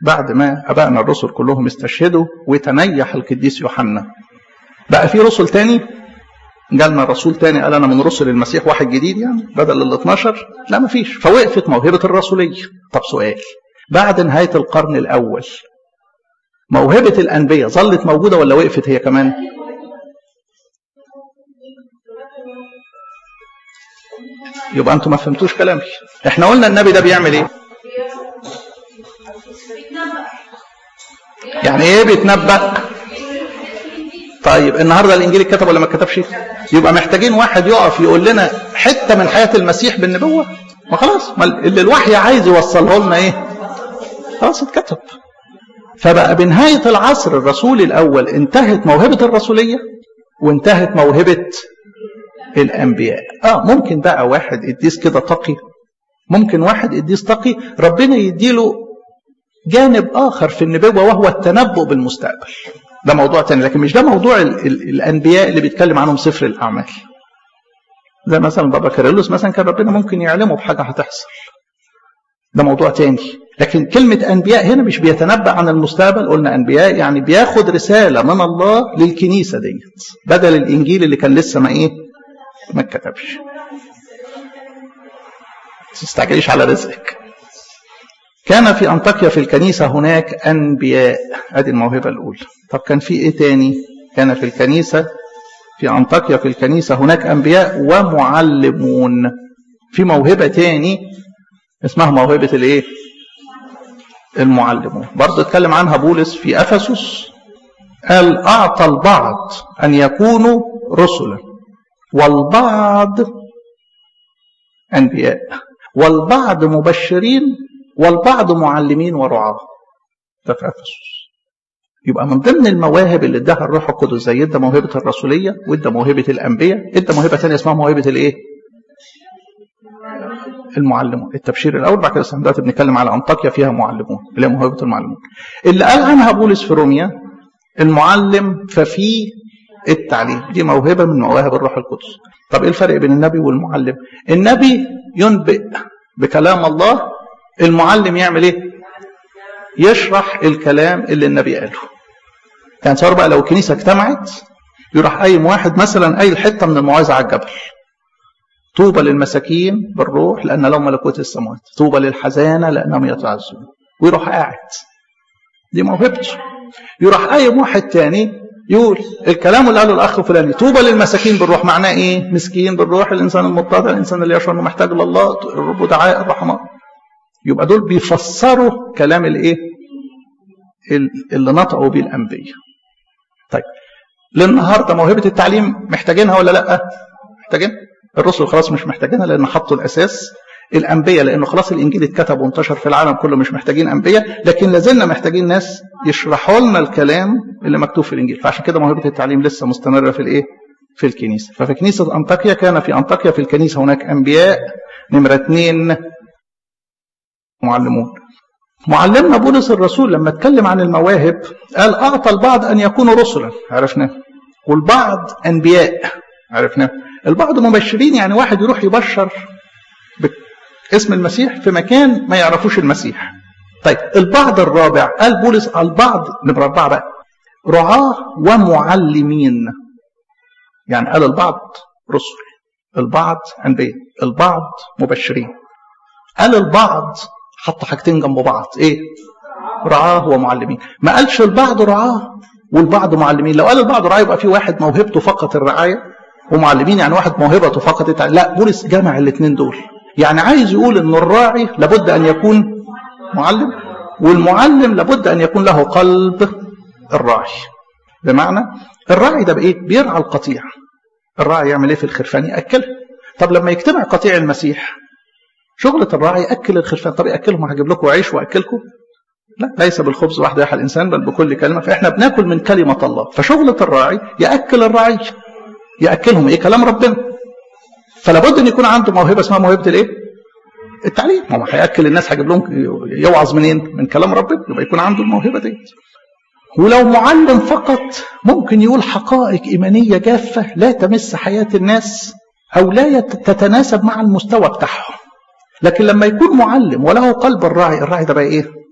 بعد ما ابائنا الرسل كلهم استشهدوا وتنيح القديس يوحنا بقى في رسل تاني جالنا رسول تاني قال انا من رسل المسيح واحد جديد يعني بدل ال 12 لا ما فيش فوقفت موهبه الرسوليه طب سؤال بعد نهايه القرن الاول موهبه الانبياء ظلت موجوده ولا وقفت هي كمان يبقى انتوا ما فهمتوش كلامي احنا قلنا النبي ده بيعمل ايه يعني ايه بيتنبأ طيب النهارده الانجيل اتكتب ولا ما اتكتبش يبقى محتاجين واحد يقف يقول لنا حته من حياه المسيح بالنبوه ما خلاص ما اللي الوحي عايز يوصله لنا ايه خلاص اتكتب فبقى بنهايه العصر الرسولي الاول انتهت موهبه الرسوليه وانتهت موهبه الانبياء اه ممكن بقى واحد قديس كده تقي ممكن واحد قديس تقي ربنا يديله جانب اخر في النبوه وهو التنبؤ بالمستقبل ده موضوع تاني لكن مش ده موضوع ال ال الانبياء اللي بيتكلم عنهم سفر الاعمال زي مثلا بابا كاريلوس مثلا كان ربنا ممكن يعلمه بحاجه هتحصل ده موضوع تاني لكن كلمة أنبياء هنا مش بيتنبأ عن المستقبل قلنا أنبياء يعني بياخد رسالة من الله للكنيسة ديت بدل الإنجيل اللي كان لسه ما إيه ما اتكتبش تستعجليش على رزقك كان في أنطاكيا في الكنيسة هناك أنبياء هذه الموهبة الأولى طب كان في إيه تاني كان في الكنيسة في أنطاكيا في الكنيسة هناك أنبياء ومعلمون في موهبة تاني اسمها موهبة الإيه المعلمون برضه اتكلم عنها بولس في أفسس قال أعطى البعض أن يكونوا رسلا والبعض أنبياء والبعض مبشرين والبعض معلمين ورعاة ده في أفسس يبقى من ضمن المواهب اللي اداها الروح القدس زي ادى موهبة الرسولية وادى موهبة الأنبياء ادى موهبة ثانية اسمها موهبة الإيه؟ المعلمون التبشير الأول بعد كده دلوقتي بنتكلم على أنطاكيا فيها معلمون اللي هي موهبة المعلمون اللي قال عنها بولس في روميا المعلم ففي التعليم دي موهبة من مواهب الروح القدس طب ايه الفرق بين النبي والمعلم النبي ينبئ بكلام الله المعلم يعمل ايه يشرح الكلام اللي النبي قاله يعني صار بقى لو الكنيسة اجتمعت يروح قايم واحد مثلا قايل حتة من الموعظة على الجبل طوبى للمساكين بالروح لأن لهم ملكوت السماوات طوبى للحزانة لأنهم يتعزون ويروح قاعد دي موهبته يروح قايم واحد تاني يقول الكلام اللي قاله الاخ فلاني طوبى للمساكين بالروح معناه ايه مسكين بالروح الانسان المتضع الانسان اللي يشعر انه محتاج لله الرب دعاء الرحمن يبقى دول بيفسروا كلام الايه اللي نطقوا بيه الانبياء طيب للنهارده موهبه التعليم محتاجينها ولا لا محتاجين الرسل خلاص مش محتاجينها لان حطوا الاساس الانبياء لانه خلاص الانجيل اتكتب وانتشر في العالم كله مش محتاجين انبياء لكن لازلنا محتاجين ناس يشرحوا لنا الكلام اللي مكتوب في الانجيل فعشان كده موهبه التعليم لسه مستمره في الايه في الكنيسه ففي كنيسه انطاكيا كان في انطاكيا في الكنيسه هناك انبياء نمره اثنين معلمون معلمنا بولس الرسول لما اتكلم عن المواهب قال اعطى البعض ان يكونوا رسلا عرفنا والبعض انبياء عرفنا البعض مبشرين يعني واحد يروح يبشر اسم المسيح في مكان ما يعرفوش المسيح طيب البعض الرابع قال بولس البعض نمرة أربعة بقى رعاة ومعلمين يعني قال البعض رسل البعض أنبياء البعض مبشرين قال البعض حط حاجتين جنب بعض ايه رعاه ومعلمين ما قالش البعض رعاه والبعض معلمين لو قال البعض رعاه يبقى في واحد موهبته فقط الرعايه ومعلمين يعني واحد موهبته فقط التعليم لا بولس جمع الاثنين دول يعني عايز يقول ان الراعي لابد ان يكون معلم والمعلم لابد ان يكون له قلب الراعي بمعنى الراعي ده بايه بيرعى القطيع الراعي يعمل ايه في الخرفان ياكلها طب لما يجتمع قطيع المسيح شغلة الراعي ياكل الخرفان طب ياكلهم هجيب لكم عيش واكلكم لا ليس بالخبز وحده يحيى الانسان بل بكل كلمه فاحنا بناكل من كلمه الله فشغلة الراعي ياكل الرعي ياكلهم ايه كلام ربنا فلابد ان يكون عنده موهبه اسمها موهبه الايه؟ التعليم ما هو هياكل الناس هيجيب لهم يوعظ منين؟ من كلام ربنا يبقى يكون عنده الموهبه دي ولو معلم فقط ممكن يقول حقائق ايمانيه جافه لا تمس حياه الناس او لا تتناسب مع المستوى بتاعهم لكن لما يكون معلم وله قلب الراعي الراعي ده بقى ايه؟